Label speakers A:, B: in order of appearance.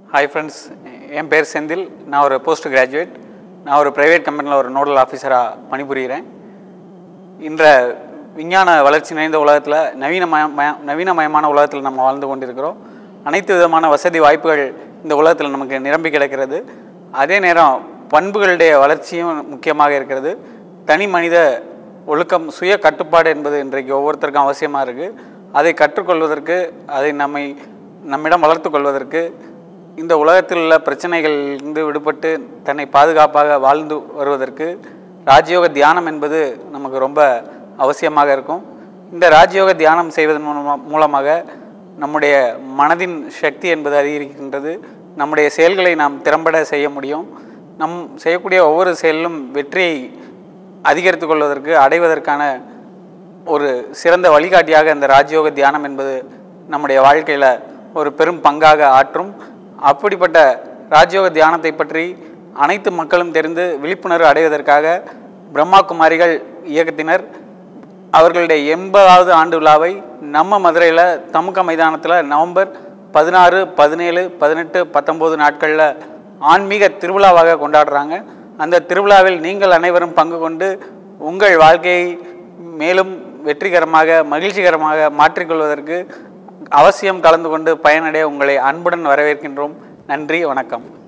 A: hi friends என் பேர் செந்தில் நான் ஒரு போஸ்ட் கிராஜுவேட் நான் ஒரு ப்ரைவேட் கம்பெனியில் ஒரு நோடல் ஆஃபீஸராக பணிபுரிகிறேன் இன்ற விஞ்ஞான வளர்ச்சி நிறைந்த உலகத்தில் நவீனமய மய- நவீனமயமான உலகத்தில் நம்ம வாழ்ந்து கொண்டிருக்கிறோம் அனைத்து விதமான வசதி வாய்ப்புகள் இந்த உலகத்தில் நமக்கு நிரம்பி கிடக்கிறது அதே நேரம் பண்புகளுடைய வளர்ச்சியும் முக்கியமாக இருக்கிறது தனி மனித ஒழுக்கம் சுய கட்டுப்பாடு என்பது இன்றைக்கு ஒவ்வொருத்தருக்கும் அவசியமாக இருக்குது அதை கற்றுக்கொள்வதற்கு அதை நம்மை நம்மிடம் வளர்த்து கொள்வதற்கு இந்த உலகத்தில் உள்ள பிரச்சனைகளிலிருந்து விடுபட்டு தன்னை பாதுகாப்பாக வாழ்ந்து வருவதற்கு ராஜயோக தியானம் என்பது நமக்கு ரொம்ப அவசியமாக இருக்கும் இந்த ராஜயோக தியானம் செய்வதன் மூலமா மூலமாக நம்முடைய மனதின் சக்தி என்பது அதிகரிக்கின்றது நம்முடைய செயல்களை நாம் திறம்பட செய்ய முடியும் நம் செய்யக்கூடிய ஒவ்வொரு செயலிலும் வெற்றியை அதிகரித்து கொள்வதற்கு அடைவதற்கான ஒரு சிறந்த வழிகாட்டியாக இந்த ராஜயோக தியானம் என்பது நம்முடைய வாழ்க்கையில் ஒரு பெரும் பங்காக ஆற்றும் அப்படிப்பட்ட ராஜயோக தியானத்தை பற்றி அனைத்து மக்களும் தெரிந்து விழிப்புணர்வு அடைவதற்காக பிரம்மா குமாரிகள் இயக்கத்தினர் அவர்களுடைய எண்பதாவது ஆண்டு விழாவை நம்ம மதுரையில் தமுக மைதானத்தில் நவம்பர் பதினாறு பதினேழு பதினெட்டு பத்தொம்போது நாட்களில் ஆன்மீக திருவிழாவாக கொண்டாடுறாங்க அந்த திருவிழாவில் நீங்கள் அனைவரும் பங்கு கொண்டு உங்கள் வாழ்க்கையை மேலும் வெற்றிகரமாக மகிழ்ச்சிகரமாக மாற்றிக்கொள்வதற்கு அவசியம் கலந்து கொண்டு பயனடைய உங்களை அன்புடன் வரவேற்கின்றோம் நன்றி வணக்கம்